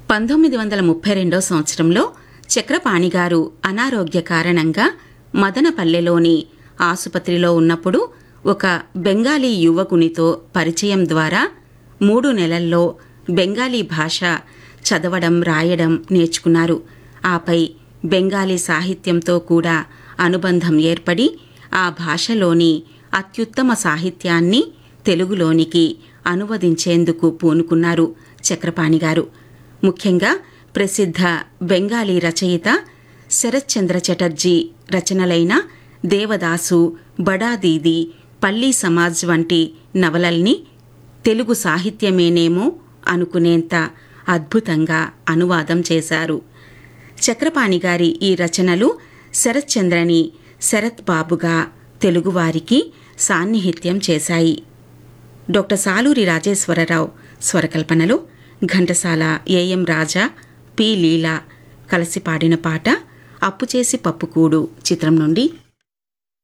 పంతొమ్మిది వందల ముప్పై రెండో సంవత్సరంలో చక్రపాణి గారు అనారోగ్య కారణంగా మదనపల్లెలోని ఆసుపత్రిలో ఉన్నప్పుడు ఒక బెంగాలీ యువకునితో పరిచయం ద్వారా మూడు నెలల్లో బెంగాలీ భాష చదవడం రాయడం నేర్చుకున్నారు ఆపై బెంగాలీ సాహిత్యంతో కూడా అనుబంధం ఏర్పడి ఆ భాషలోని అత్యుత్తమ సాహిత్యాన్ని తెలుగులోనికి అనువదించేందుకు పూనుకున్నారు చక్రపాణి గారు ముఖ్యంగా ప్రసిద్ధ బెంగాలీ రచయిత శరత్చంద్ర చటర్జీ రచనలైన దేవదాసు బడా దీది పల్లీ సమాజ్ వంటి నవలల్ని తెలుగు సాహిత్యమేనేమో అనుకునేంత అద్భుతంగా అనువాదం చేశారు చక్రపాణి గారి ఈ రచనలు శరత్చంద్రని శరత్ బాబుగా తెలుగువారికి సాన్నిహిత్యం చేశాయి డాక్టర్ సాలూరి రాజేశ్వరరావు స్వరకల్పనలో ఘంటసాల ఏఎం రాజా పి లీలా కలిసి పాడిన పాట అప్పుచేసి పప్పుకూడు చిత్రం నుండి